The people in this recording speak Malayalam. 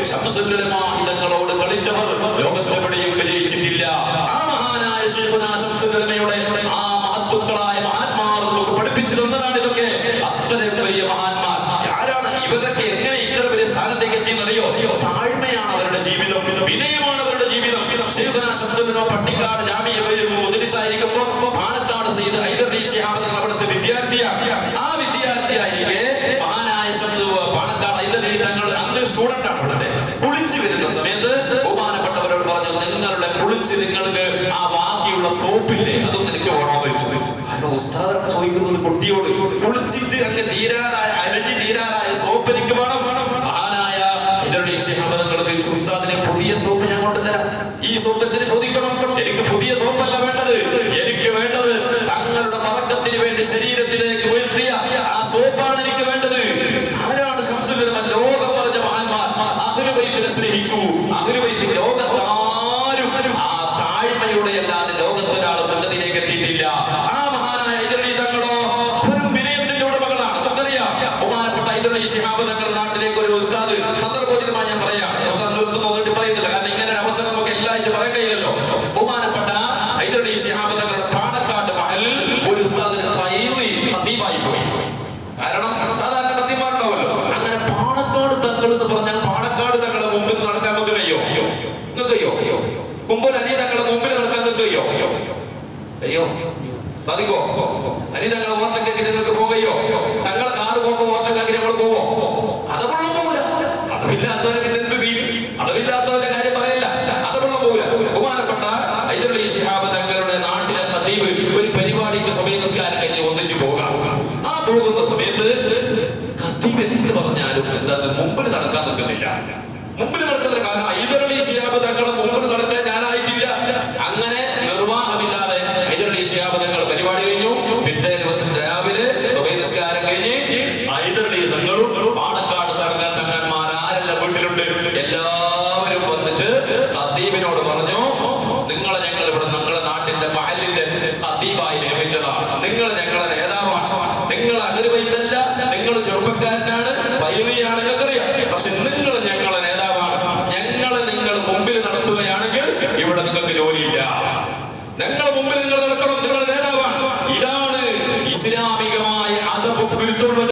ശംസുലമാഹിതങ്ങളോട് കളിച്ചവർ ലോകത്തെവിടെയും വിജയിച്ചിട്ടില്ല ആ മഹാനായ ശൈഖുനാ ശംസുലമയുടെ ആ മഹത്തുക്കളായ മഹാത്മാർ നമുക്ക് പഠിപ്പിച്ചു തന്നതാണ് ഇതൊക്കെ അത്രയും വലിയ മഹാന്മാർ ആരാണ് ഇവരൊക്കെ എങ്ങനെ ഇത്ര വലിയ സ്ഥാനത്തേക്ക് എത്തിയെന്നറിയോ താഴ്മയാണ് അവരുടെ ജീവിതം വിനയമാണ് അവരുടെ ജീവിതം ശൈഖുനാ ശംസുലമ പട്ടിക്കാട് ജാമ്യ മുതലിസായിരിക്കുമ്പോ പാണക്കാട് ചെയ്ത് ഹൈദർലി ശിഹാബ് എന്ന അവിടുത്തെ വിദ്യാർത്ഥിയാണ് ആ വിദ്യാർത്ഥിയായിരിക്കെ മഹാനായ ശബ്ദ പാണക്കാട് ഹൈദർലി തങ്ങൾ അന്ന് സ്റ്റുഡന്റ് ആണ് അവിടുത്തെ കുളിച്ചു വരുന്ന സമയത്ത് ബഹുമാനപ്പെട്ടവരോട് പറഞ്ഞു നിങ്ങളുടെ കുളിച്ച് നിങ്ങൾക്ക് ആ ബാക്കിയുള്ള സോപ്പില്ലേ അതൊന്നും എനിക്ക് വേണമെന്ന് വെച്ചു കാരണം ഉസ്താദാണ് ചോദിക്കുന്നത് കുട്ടിയോട് കുളിച്ചിട്ട് അങ്ങ് തീരാറായ അരഞ്ഞ് തീരാറായ സോപ്പ് എനിക്ക് വേണം മഹാനായ ഹൈദർലി ശിഹാബ് തങ്ങൾ ചോദിച്ചു ഉസ്താദിനെ പുതിയ സോപ്പ് ഞാൻ കൊണ്ടുതരാം ഈ സോപ്പ് എന്തിനു ചോദിക്കണം എനിക്ക് പുതിയ സോപ്പല്ല വേണ്ടത് എനിക്ക് വേണ്ടത് തങ്ങളുടെ മറക്കത്തിന് വേണ്ടി ശരീരത്തിലേക്ക് ഉയർത്തിയ ആ സോപ്പാണ് എനിക്ക് വേണ്ടത് ആരാണ് ശംസുലമ ലോകം പറഞ്ഞ മഹാന്മാർ അഹുലുബൈത്തിനെ സ്നേഹിച്ചു അഹുലുബൈത്തിൽ ലോകത്താരും ആ താഴ്മയുടെ അല്ലാതെ ലോകത്തൊരാളും ഉന്നതിയിലേക്ക് എത്തിയിട്ടില്ല ആ മഹാനായ ഇതളി തങ്ങളോ അവരും വിനയത്തിന്റെ ഉടമകളാണ് നമുക്കറിയാം ബഹുമാനപ്പെട്ട ഇതളി ശിഹാബ് തങ്ങളുടെ നാട്ടിലേക്ക് ഒരു ഉസ്താദ് സന്ദർഭോചിതമായി ഞാൻ പറയാം അവസാനം നിർത്തുന്നു വേണ്ടി പറയുന്നില്ല കാരണം ഇങ്ങനെ ഒരു അവസരം നമുക്ക് എല്ലാ ആഴ്ച പറയാൻ കഴിയില്ലല്ലോ ബഹുമാനപ്പെട്ട ഇതളി ശിഹാബ് തങ്ങളുടെ പാണക്കാട് മഹലിൽ ഒരു ഉസ്താദിന് ഫൈലി ഖതീബായി പോയി കാരണം സാധാരണ ഖതീബാറുണ്ടാവല്ലോ അങ്ങനെ പാണക്കാട് തങ്ങൾ എന്ന് പറഞ്ഞാൽ പാണക്കാട് തങ്ങളുടെ മുമ്പിൽ നടക്കാൻ നമുക്ക് കഴിയോ നിങ്ങൾക്ക് കഴിയോ കുമ്പൽ അലി തങ്ങളുടെ മുമ്പിൽ നടക്കാൻ നിങ്ങൾക്ക് കഴിയോ കഴിയോ സാധിക്കോ അലി തങ്ങളെ ഓർത്തക്കാക്കി നിങ്ങൾക്ക് പോകുകയോ തങ്ങളെ കാറ് പോകുമ്പോ ഓർത്തക്കാക്കി നമ്മൾ പോവോ അതുകൊള്ള പോകില്ല അതമില്ലാത്തവരെ പിന്നെ എന്ത് തീരും അതമില്ലാത്തവരുടെ കാര്യം പറയല്ല അതുകൊള്ള പോകില്ല ബഹുമാനപ്പെട്ട ഹൈദരലി ശിഹാബ് തങ്ങളുടെ നാട്ടിലെ സദീബ് ഒരു പരിപാടിക്ക് സമയ നിസ്കാരം കഴിഞ്ഞ് ഒന്നിച്ച് പോകാം ആ പോകുന്ന സമയത്ത് ഖത്തീബ് എന്ത് പറഞ്ഞാലും എന്താ മുമ്പിൽ നടക്കാൻ നിൽക്കുന്നില്ല മുമ്പിൽ നടക്കുന്ന കാരണം ഹൈദരലി ശിഹാബ് തങ്ങളെ മുമ്പിൽ നടക്കാൻ ഞാനായിട്ടില്ല അങ്ങനെ നിർവാഹമില്ലാതെ ഹൈദരലി ശിഹാബ് തങ്ങൾ പരിപാടി കഴിഞ്ഞു പിറ്റേ ദിവസം രാവിലെ സമയ നിസ്കാരം കഴിഞ്ഞ് ഹൈദരലി തങ്ങളും പാണക്കാട് തങ്ങൾ തങ്ങന്മാർ ആരെല്ലാം വീട്ടിലുണ്ട് എല്ലാവരും വന്നിട്ട് ഖത്തീബിനോട് പറഞ്ഞു നിങ്ങളെ ഞങ്ങൾ ഇവിടെ നിങ്ങളുടെ നാട്ടിന്റെ മഹലിന്റെ ഖത്തീബായി നിയമിച്ചതാണ് നിങ്ങൾ ഞങ്ങളെ നേതാവാണ് നിങ്ങൾ അഹരുവൈത്തല്ല നിങ്ങൾ ചെറുപ്പക്കാരനാണ് ഫൈലിയാണ് നിങ്ങൾക്കറിയാം പക്ഷെ നിങ്ങൾ